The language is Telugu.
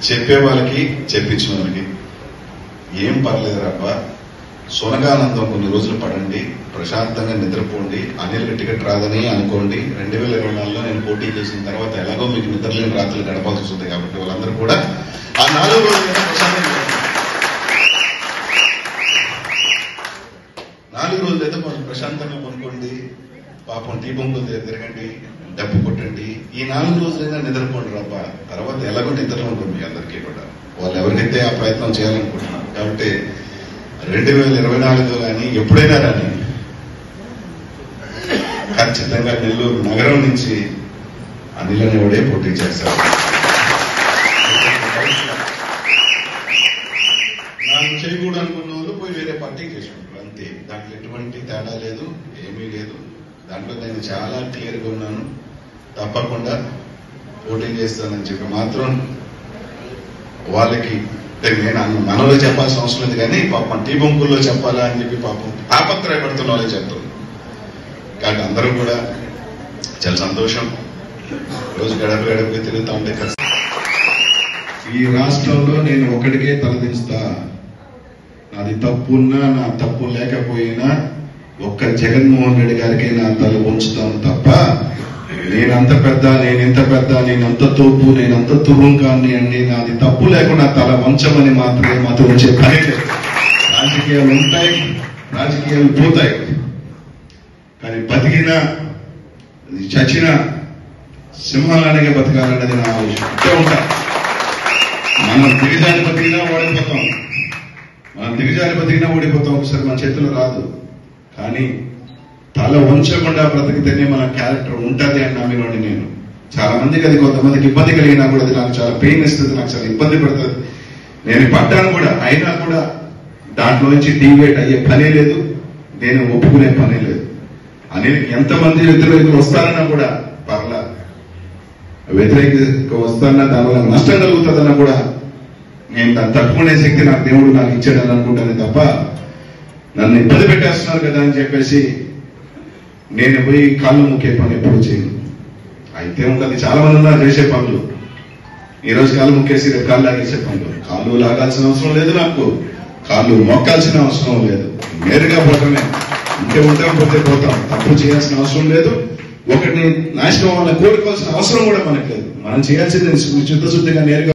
చెప్పే వాళ్ళకి చెప్పించిన వాళ్ళకి ఏం పర్లేదు రబ్బా సునగానందం కొన్ని రోజులు పడండి ప్రశాంతంగా నిద్రపోండి అనిల్కి టికెట్ రాదని అనుకోండి రెండు వేల ఇరవై నాలుగులో నేను పోటీ చేసిన తర్వాత ఎలాగో మీకు నిద్రలేని రాత్రులు గడపాల్సి వస్తుంది కాబట్టి వాళ్ళందరూ కూడా ఆ నాలుగు రోజులైనా ప్రశాంతంగా గడపండి. నాలుగు రోజులు అయితే కొంచెం ప్రశాంతంగా కొనుక్కోండి పాపం టీ బొంగులు దగ్గర తిరగండి డబ్బు కొట్టండి ఈ నాలుగు రోజులైనా నిద్రపోండి రబ్బా తర్వాత ఎలాగో నిద్రలో ఉంటుంది మీ అందరికీ కూడా వాళ్ళు ఎవరికైతే ఆ ప్రయత్నం చేయాలనుకుంటున్నారు కాబట్టి రెండు వేల ఇరవై నాలుగు కానీ ఎప్పుడైనా రాని ఖచ్చితంగా నెల్లూరు నగరం నుంచి అనిల్ అనేవాడే పోటీ చేస్తారు నాకు చేయకూడదు అనుకున్న వాళ్ళు పోయి వేరే పార్టీకి చేసుకుంటారు అంతే దాంట్లో ఎటువంటి తేడా లేదు ఏమీ లేదు దాంట్లో నేను చాలా క్లియర్గా ఉన్నాను తప్పకుండా పోటీ చేస్తానని చెప్పి మాత్రం వాళ్ళకి అంటే నేను అన్న- మనలో చెప్పాల్సిన అవసరం లేదు కానీ పాపం టీ బొంకుల్లో చెప్పాలా అని చెప్పి పాపం తాపత్రయపడుతున్న వాళ్ళే చెప్తారు కాబట్టి అందరూ కూడా చాలా సంతోషం రోజు గడప గడపకి తిరుగుతూ ఉంటే ఖచ్చితంగా ఈ రాష్ట్రంలో నేను ఒకటికే తలదించుతా నాది తప్పున్నా నా తప్పు లేకపోయినా ఒక్క జగన్మోహన్ రెడ్డి గారికి నా తల ఉంచుతాను తప్ప నేనంత పెద్ద నేనెంత పెద్ద నేనంత తోపు నేనంత తురుంకాన్ని అండి నాది తప్పు లేకుండా తల వంచమని మాత్రమే మాతో వచ్చే పని లేదు రాజకీయాలు ఉంటాయి రాజకీయాలు పోతాయి కానీ బతికినా చచ్చినా సింహాలనే బతకాలన్నది నా ఆలోచన ఇట్టే ఉంటా మనం దిగజారి బతికినా ఓడిపోతాం మనం దిగజారి బతికినా ఓడిపోతాం ఒకసారి మన చేతిలో రాదు కానీ తల వంచకుండా బ్రతికితేనే మన క్యారెక్టర్ ఉంటది అని నమ్మినోడి నేను చాలా మందికి అది కొంతమందికి ఇబ్బంది కలిగినా కూడా అది నాకు చాలా పెయిన్ ఇస్తుంది నాకు చాలా ఇబ్బంది పడుతుంది నేను పడ్డాను కూడా అయినా కూడా దాంట్లో నుంచి డీవేట్ అయ్యే పనే లేదు నేను ఒప్పుకునే పనే లేదు అని ఎంతమంది వ్యతిరేకులు వస్తారన్నా కూడా పర్లా వ్యతిరేక వస్తారన్నా దానివల్ల నష్టం కలుగుతుందన్నా కూడా నేను దాన్ని తట్టుకునే శక్తి నాకు దేవుడు నాకు ఇచ్చాడని అనుకుంటాను తప్ప నన్ను ఇబ్బంది పెట్టేస్తున్నారు కదా అని చెప్పేసి నేను పోయి కాళ్ళు ముక్కే పని ఎప్పుడు చేయను అయితే ఉంటుంది చాలా మంది ఉన్నారు చేసే పనులు ఈ రోజు కాళ్ళు ముక్కేసి రేపు కాళ్ళు లాగేసే పనులు కాళ్ళు లాగాల్సిన అవసరం లేదు నాకు కాళ్ళు మొక్కాల్సిన అవసరం లేదు నేరుగా పోవటమే ఇంకే ఉంటాం పోతే పోతాం తప్పు చేయాల్సిన అవసరం లేదు ఒకటిని నాశనం వల్ల కోరుకోవాల్సిన అవసరం కూడా మనకు లేదు మనం చేయాల్సింది చిత్తశుద్ధిగా నేరుగా